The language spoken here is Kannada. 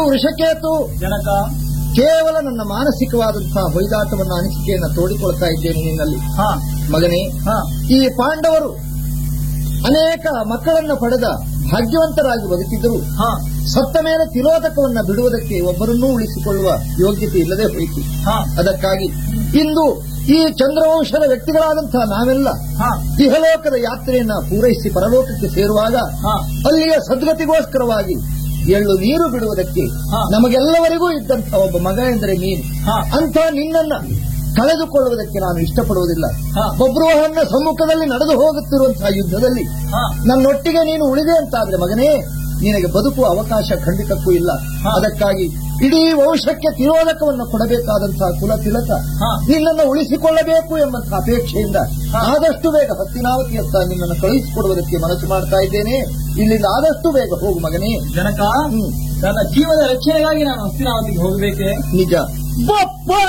ವೃಷಕೇತು ಜನಕ ಕೇವಲ ನನ್ನ ಮಾನಸಿಕವಾದಂತಹ ಹೊಯ್ದಾಟವನ್ನ ಅನಿಸಿಕೆಯನ್ನ ತೋಡಿಕೊಳ್ತಾ ಇದ್ದೇನೆ ನಿನ್ನಲ್ಲಿ ಹಾ ಮಗನೇ ಹಾ ಈ ಪಾಂಡವರು ಅನೇಕ ಮಕ್ಕಳನ್ನ ಪಡೆದ ಭಾಗ್ಯವಂತರಾಗಿ ಬದುಕಿದ್ದರು ಹಾ ಸತ್ತ ಮೇಲೆ ತಿರೋಧಕವನ್ನ ಬಿಡುವುದಕ್ಕೆ ಒಬ್ಬರನ್ನೂ ಉಳಿಸಿಕೊಳ್ಳುವ ಯೋಗ್ಯತೆ ಇಲ್ಲದೆ ಹೋಯಿತು ಹಾ ಅದಕ್ಕಾಗಿ ಇಂದು ಈ ಚಂದ್ರವಂಶದ ವ್ಯಕ್ತಿಗಳಾದಂತಹ ನಾವೆಲ್ಲ ಹಾ ಇಹಲೋಕದ ಯಾತ್ರೆಯನ್ನ ಪೂರೈಸಿ ಪರಲೋಕಕ್ಕೆ ಸೇರುವಾಗ ಹಾ ಅಲ್ಲಿಯ ಸದ್ಗತಿಗೋಸ್ಕರವಾಗಿ ಎಳ್ಳು ನೀರು ಬಿಡುವುದಕ್ಕೆ ಹಾ. ನಮಗೆಲ್ಲವರಿಗೂ ಇದ್ದಂತಹ ಒಬ್ಬ ಮಗ ಎಂದರೆ ನೀನು ಹಾ. ಅಂತ ನಿನ್ನನ್ನ ಕಳೆದುಕೊಳ್ಳುವುದಕ್ಕೆ ನಾನು ಇಷ್ಟಪಡುವುದಿಲ್ಲ ಹಾ. ಬಬ್ರುವಹನ್ನ ಸಮ್ಮುಖದಲ್ಲಿ ನಡೆದು ಹೋಗುತ್ತಿರುವಂತಹ ಯುದ್ಧದಲ್ಲಿ ಹಾ ನನ್ನೊಟ್ಟಿಗೆ ನೀನು ಉಳಿದೆ ಅಂತಾದ್ರೆ ಮಗನೇ ನಿನಗೆ ಬದುಕುವ ಅವಕಾಶ ಖಂಡಿತಕ್ಕೂ ಇಲ್ಲ ಹಾ. ಅದಕ್ಕಾಗಿ ಇಡೀ ವಂಶಕ್ಕೆ ತಿರೋಧಕವನ್ನು ಕೊಡಬೇಕಾದಂತಹ ಕುಲ ತಿಲಕ ಹಾ. ನಿನ್ನನ್ನು ಉಳಿಸಿಕೊಳ್ಳಬೇಕು ಎಂಬಂತಹ ಅಪೇಕ್ಷೆಯಿಂದ ಹಾ. ಆದಷ್ಟು ಬೇಗ ಹತ್ತಿನಾವತಿಯತ್ತ ನಿನ್ನನ್ನು ಕಳುಹಿಸಿಕೊಡುವುದಕ್ಕೆ ಮನಸ್ಸು ಮಾಡ್ತಾ ಇದ್ದೇನೆ ಇಲ್ಲಿಂದ ಆದಷ್ಟು ಬೇಗ ಹೋಗು ಮಗನೇ ಜನಕ ಹ್ಮ್. ನನ್ನ ಜೀವದ ರಕ್ಷಣೆಗಾಗಿ ನಾನು ಹಸ್ತಿನಾವತಿಗೆ ಹೋಗಬೇಕೆ ನಿಜ ಬಪ್ಪ